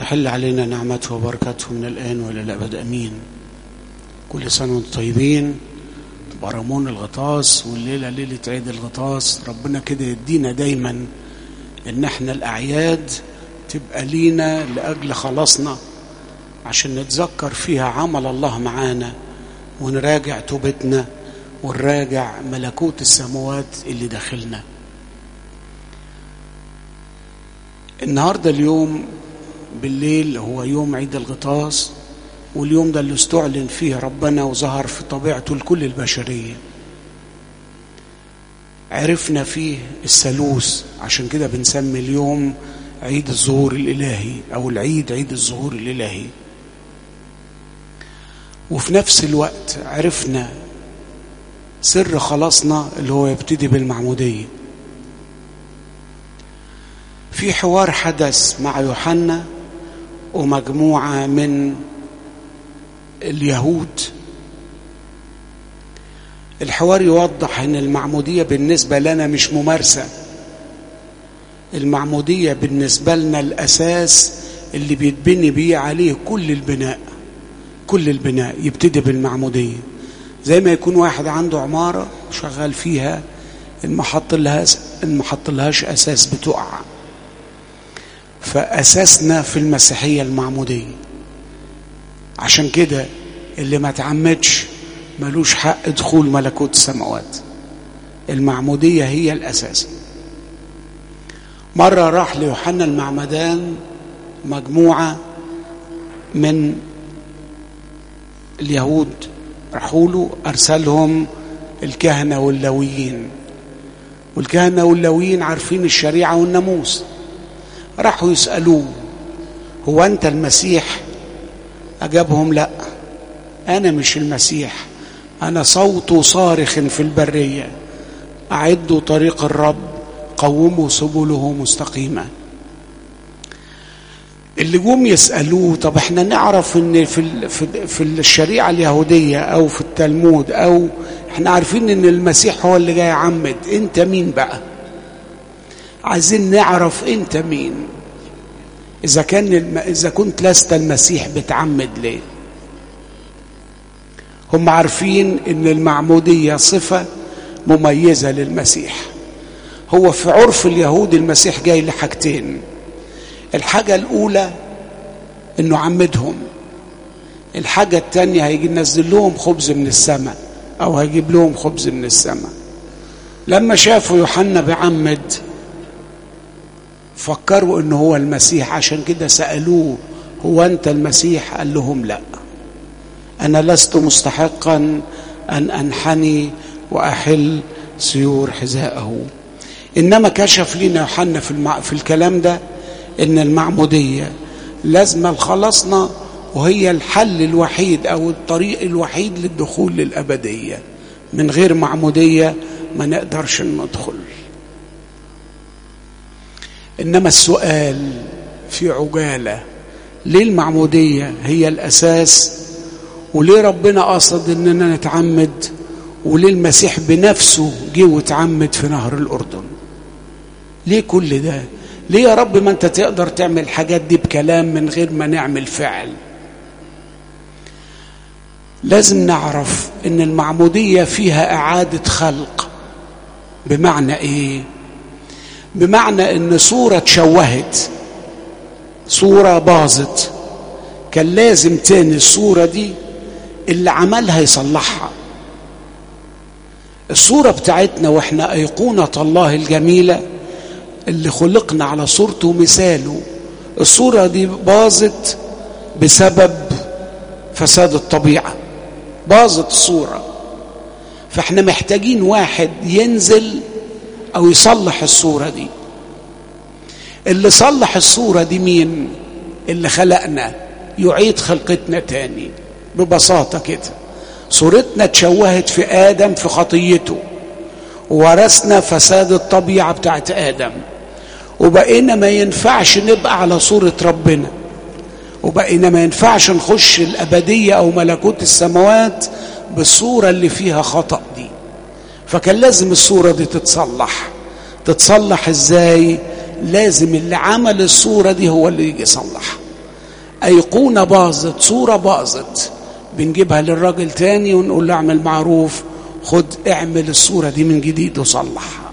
تحل علينا نعمته وبركاته من الآن وإلى الأبد أمين كل سنة وانتم طيبين برمون الغطاس والليلة ليلة عيد الغطاس ربنا كده يدينا دايما ان احنا الأعياد تبقى لينا لأجل خلاصنا عشان نتذكر فيها عمل الله معانا ونراجع توبتنا ونراجع ملكوت السماوات اللي داخلنا النهارده اليوم بالليل هو يوم عيد الغطاس واليوم ده اللي استعلن فيه ربنا وظهر في طبيعته لكل البشريه عرفنا فيه الثالوث عشان كده بنسمي اليوم عيد الظهور الالهي او العيد عيد الظهور الالهي وفي نفس الوقت عرفنا سر خلاصنا اللي هو يبتدي بالمعموديه في حوار حدث مع يوحنا ومجموعه من اليهود الحوار يوضح ان المعموديه بالنسبه لنا مش ممارسه المعموديه بالنسبه لنا الاساس اللي بيتبني بيه عليه كل البناء كل البناء يبتدي بالمعموديه زي ما يكون واحد عنده عماره شغال فيها ان ما حط لهاش ان ما حط لهاش اساس بتقع فاساسنا في المسيحيه المعموديه عشان كده اللي ما تعمدش ملوش حق دخول ملكوت السماوات المعموديه هي الاساس مره راح ليوحنا المعمدان مجموعه من اليهود راحوا له ارسلهم الكهنه واللويين والكهنه واللويين عارفين الشريعه والناموس راحوا يسالوه هو انت المسيح اجابهم لا انا مش المسيح انا صوت صارخ في البريه اعدوا طريق الرب قوموا سبله مستقيمه اللي جم يسالوه طب احنا نعرف ان في في الشريعه اليهوديه او في التلمود او احنا عارفين ان المسيح هو اللي جاي يعمد انت مين بقى عايزين نعرف انت مين اذا كان الم... اذا كنت لست المسيح بتعمد ليه هم عارفين ان المعموديه صفه مميزه للمسيح هو في عرف اليهود المسيح جاي لحاجتين الحاجه الاولى انه عمدهم الحاجه الثانيه هيجي ينزل لهم خبز من السماء او هيجيب لهم خبز من السماء لما شافوا يوحنا بيعمد فكروا انه هو المسيح عشان كده سالوه هو انت المسيح قال لهم لا انا لست مستحقا ان انحني واحل سيور حذاءه انما كشف لنا يوحنا في, المع... في الكلام ده ان المعموديه لازم خلصنا وهي الحل الوحيد او الطريق الوحيد للدخول للابديه من غير معموديه ما نقدرش ندخل انما السؤال في عجاله ليه المعموديه هي الاساس وليه ربنا قصد اننا نتعمد وليه المسيح بنفسه جه واتعمد في نهر الاردن ليه كل ده ليه يا رب ما انت تقدر تعمل الحاجات دي بكلام من غير ما نعمل فعل لازم نعرف ان المعموديه فيها اعاده خلق بمعنى ايه بمعنى ان صوره اتشوهت صوره باظت كان لازم تاني الصوره دي اللي عملها يصلحها الصوره بتاعتنا واحنا ايقونه الله الجميله اللي خلقنا على صورته ومثاله الصوره دي باظت بسبب فساد الطبيعه باظت الصوره فاحنا محتاجين واحد ينزل او يصلح الصوره دي اللي صلح الصوره دي مين اللي خلقنا يعيد خلقتنا تاني ببساطه كده صورتنا اتشوهت في ادم في خطيته وورثنا فساد الطبيعه بتاعت ادم وبقينا ما ينفعش نبقى على صوره ربنا وبقينا ما ينفعش نخش الابديه او ملكوت السماوات بالصوره اللي فيها خطا دي فكان لازم الصوره دي تتصلح تتصلح ازاي لازم اللي عمل الصوره دي هو اللي يجي يصلح أيقونة باظت صورة باظت بنجيبها للراجل تاني ونقول له اعمل معروف خد اعمل الصورة دي من جديد وصلحها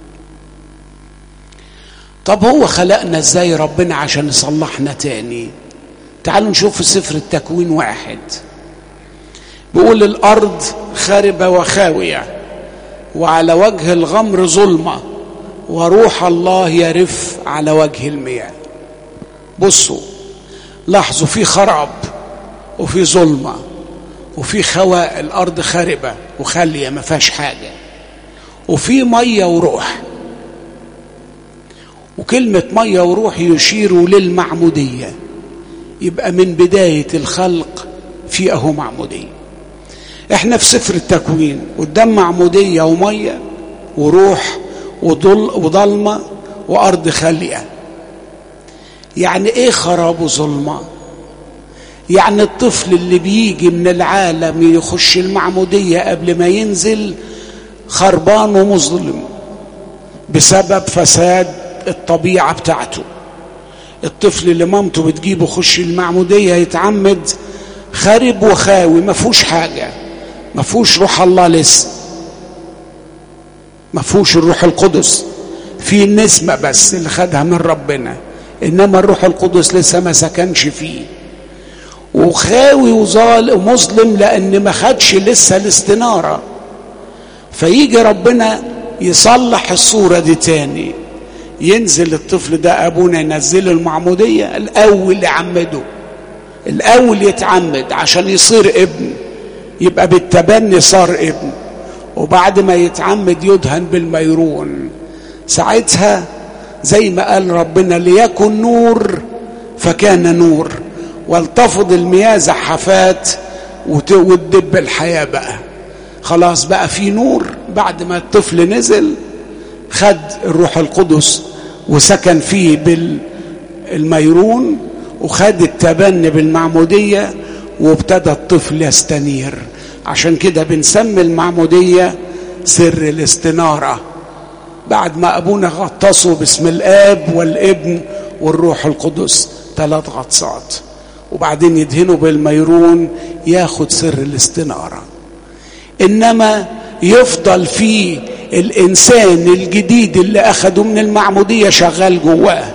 طب هو خلقنا ازاي ربنا عشان يصلحنا تاني تعالوا نشوف في سفر التكوين واحد بيقول الأرض خاربة وخاوية وعلى وجه الغمر ظلمة وروح الله يرف على وجه المياه بصوا لاحظوا في خراب وفي ظلمة وفي خواء الأرض خاربة وخالية ما فيهاش حاجة وفي مية وروح وكلمة مية وروح يشير للمعمودية يبقى من بداية الخلق في أهو معمودية احنا في سفر التكوين قدام معمودية ومية وروح وضل وضلمة وأرض خالية يعني ايه خراب وظلمة يعني الطفل اللي بيجي من العالم يخش المعمودية قبل ما ينزل خربان ومظلم بسبب فساد الطبيعة بتاعته الطفل اللي مامته بتجيبه خش المعمودية يتعمد خارب وخاوي ما فيهوش حاجة ما فيهوش روح الله لسه ما فيهوش الروح القدس في النسمة بس اللي خدها من ربنا إنما الروح القدس لسه ما سكنش فيه وخاوي وظال ومظلم لأن ما خدش لسه الاستنارة فيجي ربنا يصلح الصورة دي تاني ينزل الطفل ده أبونا ينزل المعمودية الأول يعمده الأول يتعمد عشان يصير ابن يبقى بالتبني صار ابن وبعد ما يتعمد يدهن بالميرون ساعتها زي ما قال ربنا ليكن نور فكان نور والتفض المياه زحفات وتدب الحياة بقى خلاص بقى في نور بعد ما الطفل نزل خد الروح القدس وسكن فيه بالميرون وخد التبني بالمعمودية وابتدى الطفل يستنير عشان كده بنسمي المعمودية سر الاستنارة بعد ما أبونا غطسه باسم الآب والابن والروح القدس ثلاث غطسات وبعدين يدهنه بالميرون ياخد سر الاستنارة إنما يفضل فيه الإنسان الجديد اللي أخده من المعمودية شغال جواه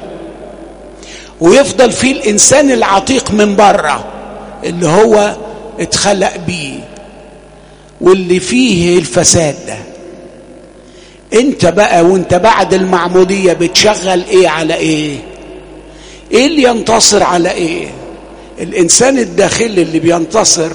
ويفضل فيه الإنسان العتيق من بره اللي هو اتخلق بيه واللي فيه الفساد ده انت بقى وانت بعد المعمودية بتشغل ايه على ايه ايه اللي ينتصر على ايه الانسان الداخلي اللي بينتصر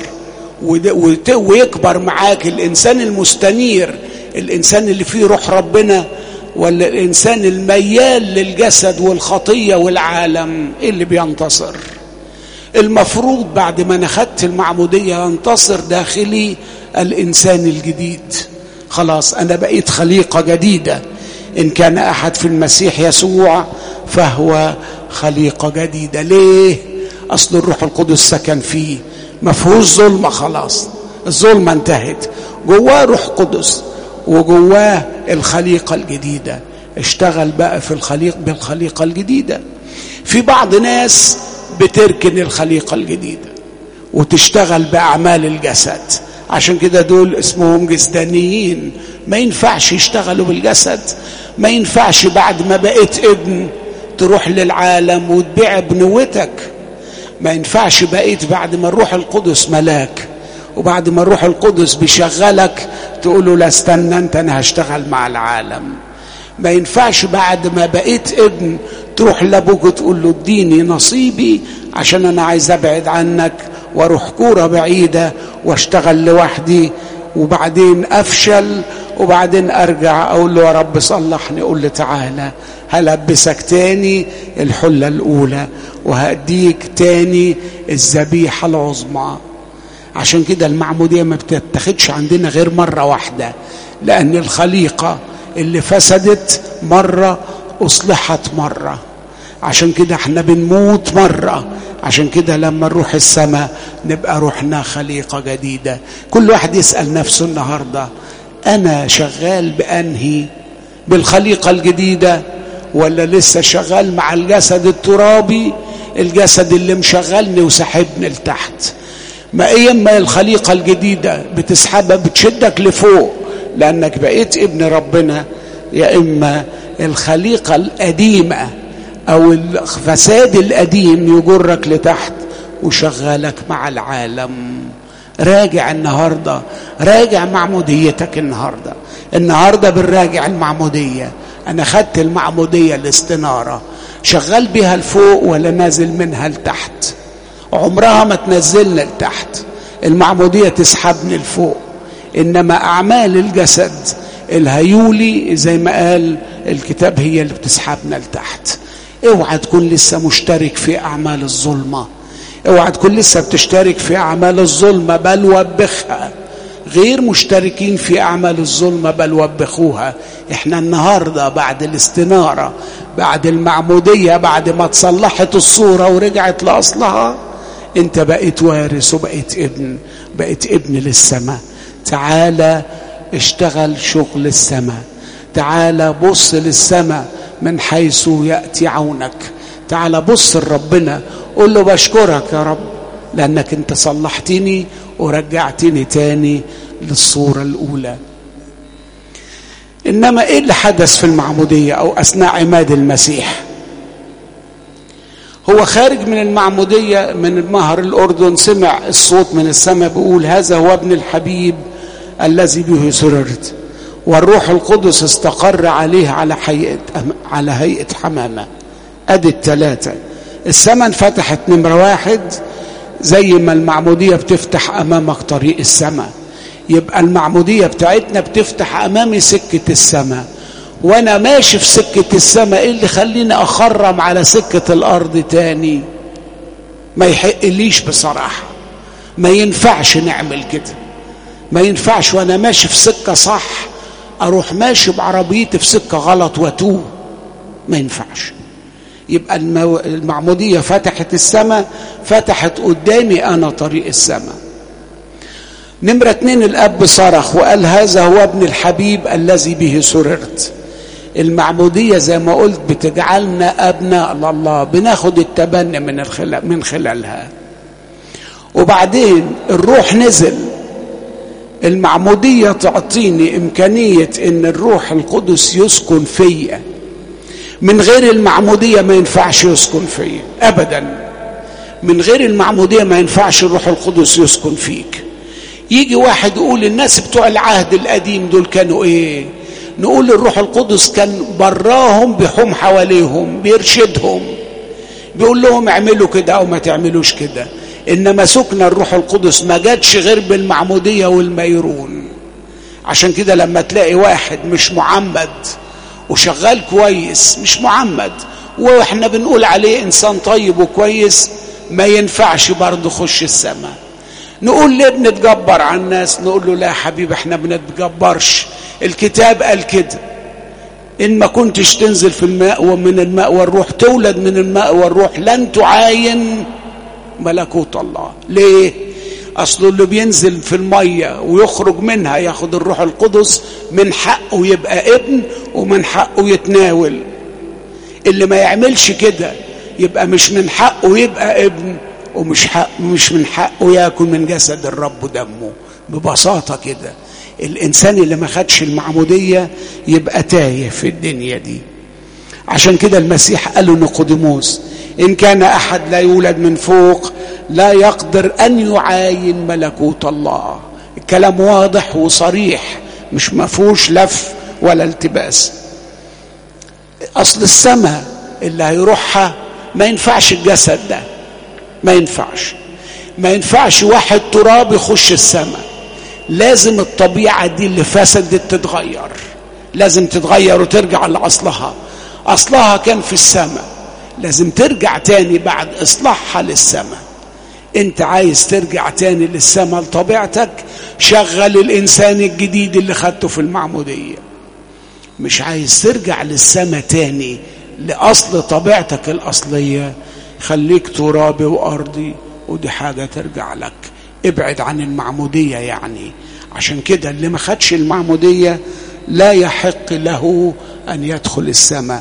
ويكبر معاك الانسان المستنير الانسان اللي فيه روح ربنا ولا الانسان الميال للجسد والخطيه والعالم ايه اللي بينتصر المفروض بعد ما نخدت المعموديه ينتصر داخلي الانسان الجديد خلاص انا بقيت خليقه جديده ان كان احد في المسيح يسوع فهو خليقه جديده ليه اصل الروح القدس سكن فيه ما فيهوش ظلمه خلاص الظلمه انتهت جواه روح قدس وجواه الخليقه الجديده اشتغل بقى في الخليق بالخليقه الجديده في بعض ناس بتركن الخليقه الجديده وتشتغل باعمال الجسد عشان كده دول اسمهم جسدانيين ما ينفعش يشتغلوا بالجسد ما ينفعش بعد ما بقيت ابن تروح للعالم وتبيع بنوتك ما ينفعش بقيت بعد ما الروح القدس ملاك وبعد ما الروح القدس بيشغلك تقول له لا استنى انت انا هشتغل مع العالم ما ينفعش بعد ما بقيت ابن تروح لابوك وتقول له اديني نصيبي عشان انا عايز ابعد عنك واروح كوره بعيده واشتغل لوحدي وبعدين افشل وبعدين ارجع اقول له يا رب صلحني قول لي تعالى هلبسك تاني الحله الاولى وهديك تاني الذبيحه العظمى عشان كده المعموديه ما بتتخدش عندنا غير مره واحده لان الخليقه اللي فسدت مره اصلحت مره عشان كده احنا بنموت مره عشان كده لما نروح السماء نبقى روحنا خليقه جديده كل واحد يسال نفسه النهارده انا شغال بانهي بالخليقه الجديده ولا لسه شغال مع الجسد الترابي الجسد اللي مشغلني وسحبني لتحت ما ايه اما الخليقة الجديدة بتسحبها بتشدك لفوق لانك بقيت ابن ربنا يا اما الخليقة القديمة او الفساد القديم يجرك لتحت وشغالك مع العالم راجع النهاردة راجع معموديتك النهاردة النهاردة بنراجع المعمودية أنا خدت المعمودية الاستنارة شغال بها لفوق ولا نازل منها لتحت عمرها ما تنزلنا لتحت المعمودية تسحبني لفوق إنما أعمال الجسد الهيولي زي ما قال الكتاب هي اللي بتسحبنا لتحت اوعى تكون لسه مشترك في أعمال الظلمة اوعى تكون لسه بتشترك في أعمال الظلمة بل وبخها غير مشتركين في أعمال الظلمة بل وبخوها احنا النهاردة بعد الاستنارة بعد المعمودية بعد ما تصلحت الصورة ورجعت لأصلها انت بقيت وارث وبقيت ابن بقيت ابن للسماء تعالى اشتغل شغل السماء تعالى بص للسماء من حيث يأتي عونك تعالى بص لربنا قول له بشكرك يا رب لأنك انت صلحتني ورجعتني تاني للصورة الأولى إنما إيه اللي حدث في المعمودية أو أثناء عماد المسيح هو خارج من المعمودية من مهر الأردن سمع الصوت من السماء بيقول هذا هو ابن الحبيب الذي به سررت والروح القدس استقر عليه على هيئة على هيئة حمامة أدي الثلاثة السماء انفتحت نمرة واحد زي ما المعمودية بتفتح أمامك طريق السماء يبقى المعمودية بتاعتنا بتفتح أمامي سكة السماء وأنا ماشي في سكة السماء إيه اللي خليني أخرم على سكة الأرض تاني ما يحقليش بصراحة ما ينفعش نعمل كده ما ينفعش وأنا ماشي في سكة صح أروح ماشي بعربيتي في سكة غلط وأتوه ما ينفعش يبقى المعمودية فتحت السماء فتحت قدامي أنا طريق السماء نمرة اتنين الأب صرخ وقال هذا هو ابن الحبيب الذي به سررت المعمودية زي ما قلت بتجعلنا أبناء لله بناخد التبني من, الخلال من خلالها وبعدين الروح نزل المعمودية تعطيني إمكانية إن الروح القدس يسكن فيا من غير المعمودية ما ينفعش يسكن فيا أبدا من غير المعمودية ما ينفعش الروح القدس يسكن فيك يجي واحد يقول الناس بتوع العهد القديم دول كانوا ايه نقول الروح القدس كان براهم بيحوم حواليهم بيرشدهم بيقول لهم اعملوا كده او ما تعملوش كده انما سكن الروح القدس ما جاتش غير بالمعموديه والميرون عشان كده لما تلاقي واحد مش معمد وشغال كويس مش معمد واحنا بنقول عليه انسان طيب وكويس ما ينفعش برضه خش السماء نقول ليه بنتجبر على الناس نقول له لا يا حبيبي احنا بنتجبرش الكتاب قال كده ان ما كنتش تنزل في الماء ومن الماء والروح تولد من الماء والروح لن تعاين ملكوت الله ليه اصله اللي بينزل في الميه ويخرج منها ياخد الروح القدس من حقه يبقى ابن ومن حقه يتناول اللي ما يعملش كده يبقى مش من حقه يبقى ابن ومش حق مش من حقه ياكل من جسد الرب ودمه ببساطه كده الانسان اللي ما خدش المعموديه يبقى تايه في الدنيا دي عشان كده المسيح قال له نيقوديموس ان كان احد لا يولد من فوق لا يقدر ان يعاين ملكوت الله الكلام واضح وصريح مش مفهوش لف ولا التباس اصل السماء اللي هيروحها ما ينفعش الجسد ده ما ينفعش ما ينفعش واحد تراب يخش السماء لازم الطبيعة دي اللي فسدت تتغير لازم تتغير وترجع لأصلها أصلها كان في السماء لازم ترجع تاني بعد إصلاحها للسماء انت عايز ترجع تاني للسماء لطبيعتك شغل الإنسان الجديد اللي خدته في المعمودية مش عايز ترجع للسماء تاني لأصل طبيعتك الأصلية خليك ترابي وأرضي ودي حاجة ترجع لك ابعد عن المعمودية يعني عشان كده اللي ما خدش المعمودية لا يحق له أن يدخل السماء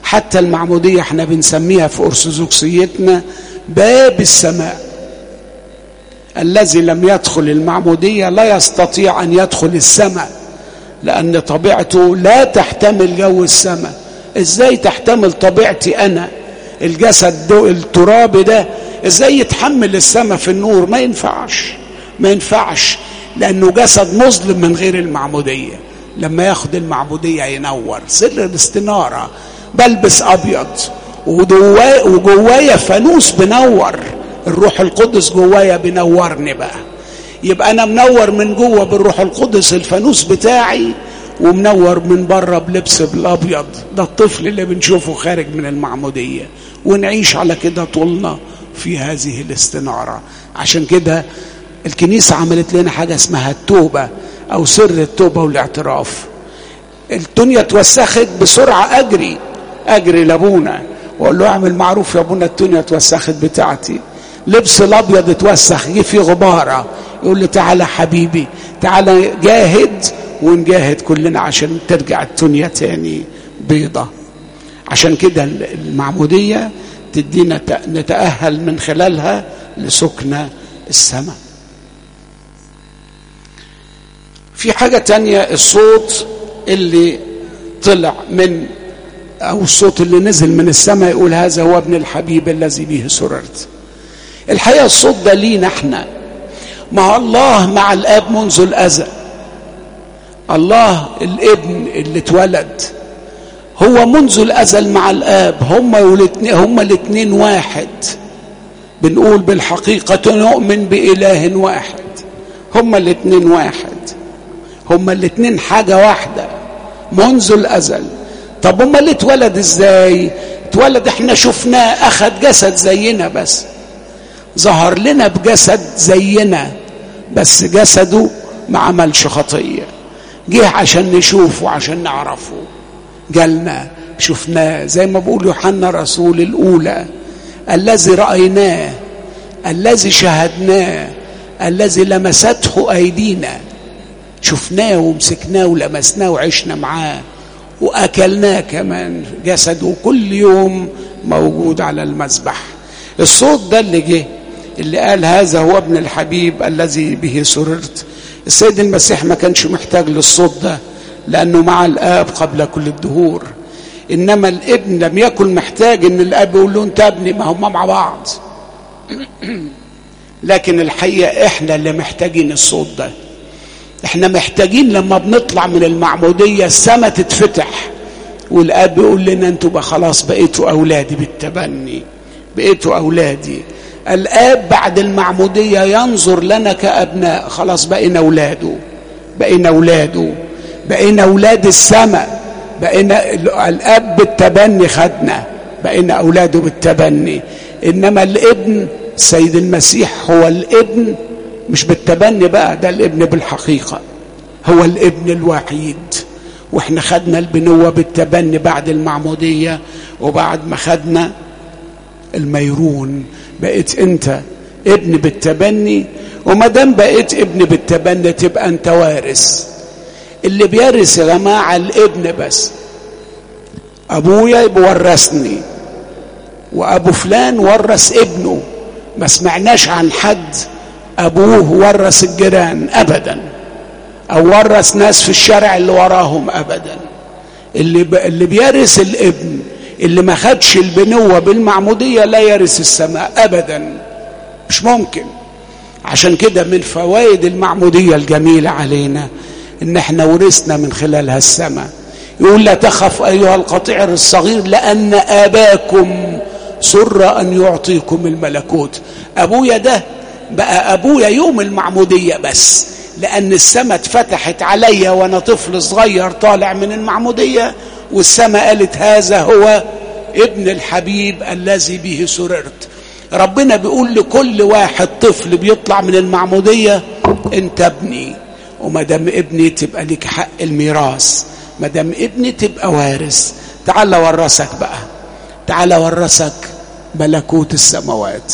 حتى المعمودية احنا بنسميها في أرثوذكسيتنا باب السماء الذي لم يدخل المعمودية لا يستطيع أن يدخل السماء لأن طبيعته لا تحتمل جو السماء إزاي تحتمل طبيعتي أنا الجسد ده التراب ده إزاي يتحمل السماء في النور ما ينفعش ما ينفعش لأنه جسد مظلم من غير المعمودية لما ياخد المعمودية ينور سر الاستنارة بلبس أبيض وجوايا فانوس بنور الروح القدس جوايا بنورني بقى يبقى انا منور من جوه بالروح القدس الفانوس بتاعي ومنور من بره بلبس بالابيض ده الطفل اللي بنشوفه خارج من المعموديه ونعيش على كده طولنا في هذه الاستناره عشان كده الكنيسه عملت لنا حاجه اسمها التوبه او سر التوبه والاعتراف الدنيا اتوسخت بسرعه اجري اجري لابونا واقول له اعمل معروف يا ابونا الدنيا اتوسخت بتاعتي لبس الابيض اتوسخ جه فيه غباره يقول له تعالى حبيبي تعالى جاهد ونجاهد كلنا عشان ترجع الدنيا تاني بيضة عشان كده المعمودية تدينا نتأهل من خلالها لسكن السماء في حاجة تانية الصوت اللي طلع من أو الصوت اللي نزل من السماء يقول هذا هو ابن الحبيب الذي به سررت الحقيقة الصوت ده لينا احنا مع الله مع الاب منذ الازل الله الابن اللي اتولد هو منذ الازل مع الاب هما والاثنين هما الاثنين واحد بنقول بالحقيقه نؤمن باله واحد هما الاثنين واحد هما الاثنين حاجه واحده منذ الازل طب هما اللي اتولد ازاي اتولد احنا شفناه اخذ جسد زينا بس ظهر لنا بجسد زينا بس جسده ما عملش خطيه جه عشان نشوفه عشان نعرفه جالنا شفناه زي ما بقول يوحنا رسول الاولى الذي رايناه الذي شاهدناه الذي لمسته ايدينا شفناه ومسكناه ولمسناه وعشنا معاه واكلناه كمان جسده كل يوم موجود على المذبح الصوت ده اللي جه اللي قال هذا هو ابن الحبيب الذي به سررت السيد المسيح ما كانش محتاج للصوت ده لانه مع الاب قبل كل الدهور انما الابن لم يكن محتاج ان الاب يقول له انت ابني ما هم مع بعض لكن الحقيقه احنا اللي محتاجين الصوت ده احنا محتاجين لما بنطلع من المعموديه السماء تتفتح والاب يقول لنا انتوا بقى خلاص بقيتوا اولادي بالتبني بقيتوا اولادي الاب بعد المعموديه ينظر لنا كابناء خلاص بقينا اولاده بقينا اولاده بقينا اولاد السماء بقينا الاب بالتبني خدنا بقينا اولاده بالتبني انما الابن سيد المسيح هو الابن مش بالتبني بقى ده الابن بالحقيقه هو الابن الوحيد واحنا خدنا البنوه بالتبني بعد المعموديه وبعد ما خدنا الميرون بقيت انت ابن بالتبني وما دام بقيت ابن بالتبني تبقى انت وارث اللي بيرث يا جماعه الابن بس ابويا بورثني وابو فلان ورث ابنه ما سمعناش عن حد ابوه ورث الجيران ابدا او ورث ناس في الشارع اللي وراهم ابدا اللي ب... اللي بيرث الابن اللي ما خدش البنوة بالمعمودية لا يرث السماء أبدا مش ممكن عشان كده من فوائد المعمودية الجميلة علينا إن احنا ورثنا من خلالها السماء يقول لا تخف أيها القطيع الصغير لأن آباكم سر أن يعطيكم الملكوت أبويا ده بقى أبويا يوم المعمودية بس لأن السماء اتفتحت عليا وأنا طفل صغير طالع من المعمودية والسماء قالت هذا هو ابن الحبيب الذي به سررت ربنا بيقول لكل واحد طفل بيطلع من المعمودية انت ابني وما دام ابني تبقى لك حق الميراث ما دام ابني تبقى وارث تعال ورثك بقى تعال ورثك ملكوت السماوات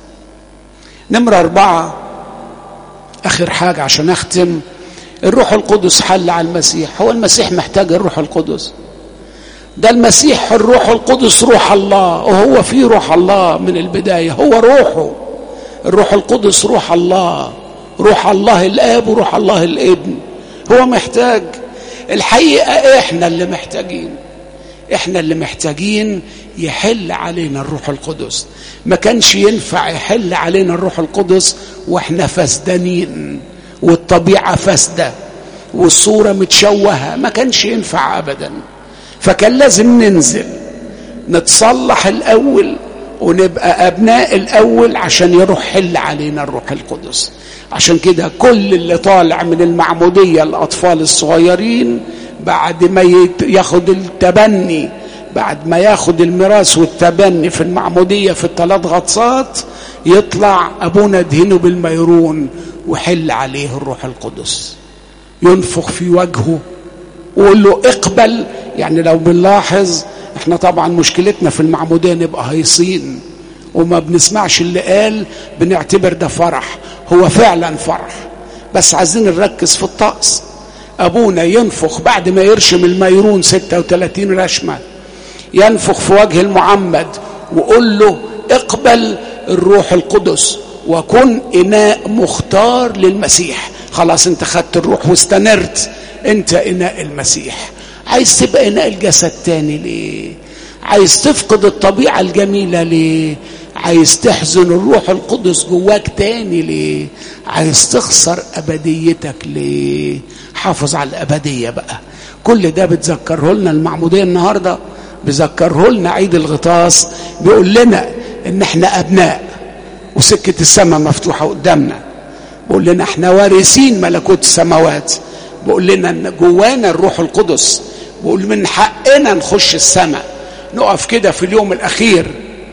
نمرة أربعة آخر حاجة عشان أختم الروح القدس حل على المسيح هو المسيح محتاج الروح القدس ده المسيح الروح القدس روح الله وهو في روح الله من البدايه هو روحه الروح القدس روح الله روح الله الاب وروح الله الابن هو محتاج الحقيقه احنا اللي محتاجين احنا اللي محتاجين يحل علينا الروح القدس ما كانش ينفع يحل علينا الروح القدس واحنا فسدانين والطبيعه فاسده والصوره متشوهه ما كانش ينفع ابدا فكان لازم ننزل نتصلح الاول ونبقى ابناء الاول عشان يروح حل علينا الروح القدس عشان كده كل اللي طالع من المعموديه الاطفال الصغيرين بعد ما ياخد التبني بعد ما ياخد الميراث والتبني في المعموديه في الثلاث غطسات يطلع ابونا دهنه بالميرون وحل عليه الروح القدس ينفخ في وجهه ويقول له اقبل يعني لو بنلاحظ احنا طبعا مشكلتنا في المعموديه نبقى هيصين وما بنسمعش اللي قال بنعتبر ده فرح هو فعلا فرح بس عايزين نركز في الطقس ابونا ينفخ بعد ما يرشم الميرون 36 رشمه ينفخ في وجه المعمد وقول له اقبل الروح القدس وكن اناء مختار للمسيح خلاص انت خدت الروح واستنرت انت اناء المسيح عايز تبقى اناء الجسد تاني ليه عايز تفقد الطبيعه الجميله ليه عايز تحزن الروح القدس جواك تاني ليه عايز تخسر ابديتك ليه حافظ على الابديه بقى كل ده بتذكره لنا المعموديه النهارده بيذكره لنا عيد الغطاس بيقول لنا ان احنا ابناء وسكه السماء مفتوحه قدامنا بيقول لنا احنا وارثين ملكوت السماوات بيقول لنا ان جوانا الروح القدس بيقول من حقنا نخش السماء نقف كده في اليوم الاخير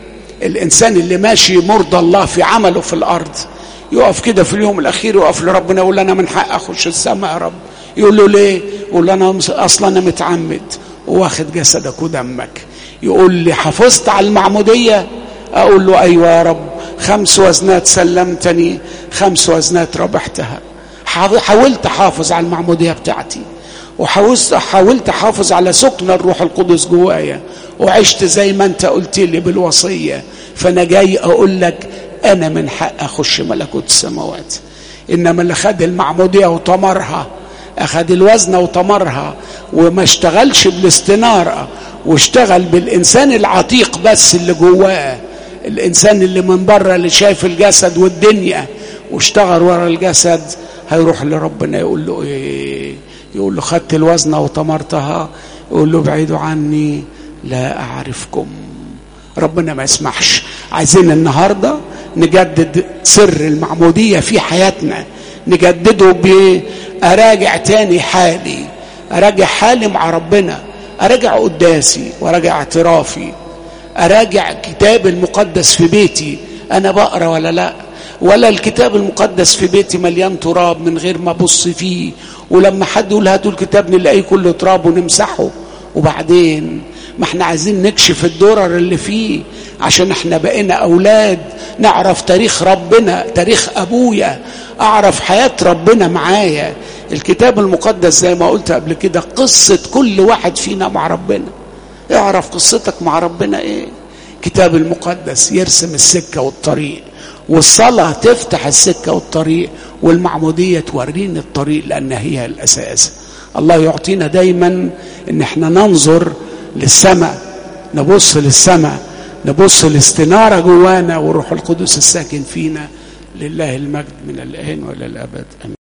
الانسان اللي ماشي مرضى الله في عمله في الارض يقف كده في اليوم الاخير يقف لربنا يقول انا من حق اخش السماء يا رب يقول له ليه يقول له انا اصلا انا متعمد واخد جسدك ودمك يقول لي حافظت على المعموديه اقول له ايوه يا رب خمس وزنات سلمتني خمس وزنات ربحتها حاولت احافظ على المعموديه بتاعتي وحاولت حاولت احافظ على سكن الروح القدس جوايا وعشت زي ما انت قلت لي بالوصيه فانا جاي اقول لك انا من حق اخش ملكوت السماوات انما اللي خد المعموديه وطمرها اخد الوزنه وطمرها وما اشتغلش بالاستناره واشتغل بالانسان العتيق بس اللي جواه الانسان اللي من بره اللي شايف الجسد والدنيا واشتغل ورا الجسد هيروح لربنا يقول له ايه يقول له خدت الوزنه وطمرتها يقول له ابعدوا عني لا اعرفكم ربنا ما يسمحش عايزين النهارده نجدد سر المعموديه في حياتنا نجدده باراجع تاني حالي اراجع حالي مع ربنا اراجع قداسي وراجع اعترافي اراجع كتاب المقدس في بيتي انا بقرا ولا لا ولا الكتاب المقدس في بيتي مليان تراب من غير ما ابص فيه ولما حد يقول هاتوا الكتاب نلاقيه كله تراب ونمسحه وبعدين ما احنا عايزين نكشف الدرر اللي فيه عشان احنا بقينا اولاد نعرف تاريخ ربنا تاريخ ابويا اعرف حياه ربنا معايا الكتاب المقدس زي ما قلت قبل كده قصه كل واحد فينا مع ربنا اعرف قصتك مع ربنا ايه كتاب المقدس يرسم السكه والطريق والصلاه تفتح السكه والطريق والمعموديه توريني الطريق لان هي الاساس الله يعطينا دايما ان احنا ننظر للسماء نبص للسماء نبص لاستناره جوانا والروح القدس الساكن فينا لله المجد من الان والى الابد امين